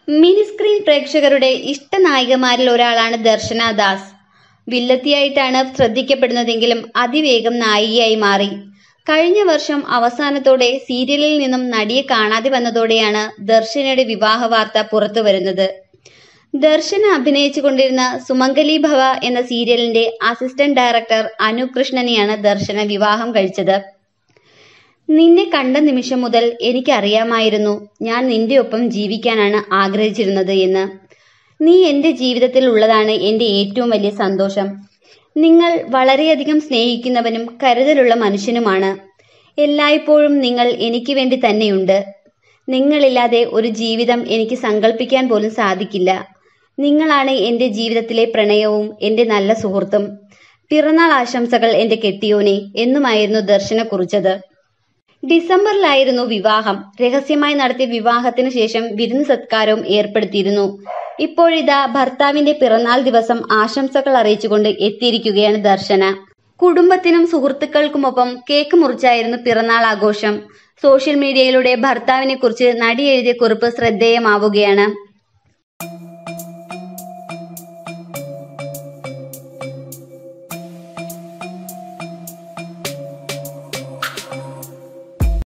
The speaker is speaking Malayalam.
മിനി സ്ക്രീൻ പ്രേക്ഷകരുടെ ഇഷ്ടനായികമാരിൽ ഒരാളാണ് ദർശന ദാസ് വില്ലത്തിയായിട്ടാണ് ശ്രദ്ധിക്കപ്പെടുന്നതെങ്കിലും അതിവേഗം നായികയായി മാറി കഴിഞ്ഞ വർഷം അവസാനത്തോടെ സീരിയലിൽ നിന്നും നടിയെ കാണാതെ വന്നതോടെയാണ് ദർശനയുടെ വിവാഹ വാർത്ത പുറത്തു വരുന്നത് ദർശന അഭിനയിച്ചു കൊണ്ടിരുന്ന സുമംഗലി ഭവ എന്ന സീരിയലിന്റെ അസിസ്റ്റന്റ് ഡയറക്ടർ അനു കൃഷ്ണനെയാണ് ദർശന വിവാഹം കഴിച്ചത് നിന്നെ കണ്ട നിമിഷം മുതൽ എനിക്കറിയാമായിരുന്നു ഞാൻ നിന്റെ ഒപ്പം ജീവിക്കാനാണ് ആഗ്രഹിച്ചിരുന്നത് എന്ന് നീ എൻ്റെ ജീവിതത്തിൽ ഉള്ളതാണ് എൻ്റെ ഏറ്റവും വലിയ സന്തോഷം നിങ്ങൾ വളരെയധികം സ്നേഹിക്കുന്നവനും കരുതലുള്ള മനുഷ്യനുമാണ് എല്ലായ്പ്പോഴും നിങ്ങൾ എനിക്ക് വേണ്ടി തന്നെയുണ്ട് നിങ്ങളില്ലാതെ ഒരു ജീവിതം എനിക്ക് സങ്കല്പിക്കാൻ പോലും സാധിക്കില്ല നിങ്ങളാണ് എൻ്റെ ജീവിതത്തിലെ പ്രണയവും എൻ്റെ നല്ല സുഹൃത്തും പിറന്നാൾ ആശംസകൾ എൻ്റെ കെട്ടിയോനെ എന്നുമായിരുന്നു ദർശന കുറിച്ചത് ഡിസംബറിലായിരുന്നു വിവാഹം രഹസ്യമായി നടത്തിയ വിവാഹത്തിനു ശേഷം വിരുന്ന് സത്കാരവും ഏർപ്പെടുത്തിയിരുന്നു ഇപ്പോഴിതാ ഭർത്താവിന്റെ പിറന്നാൾ ദിവസം ആശംസകൾ അറിയിച്ചുകൊണ്ട് എത്തിയിരിക്കുകയാണ് ദർശന കുടുംബത്തിനും സുഹൃത്തുക്കൾക്കുമൊപ്പം കേക്ക് മുറിച്ചായിരുന്നു പിറന്നാൾ ആഘോഷം സോഷ്യൽ മീഡിയയിലൂടെ ഭർത്താവിനെ കുറിച്ച് നടി എഴുതിയ കുറിപ്പ് ശ്രദ്ധേയമാവുകയാണ്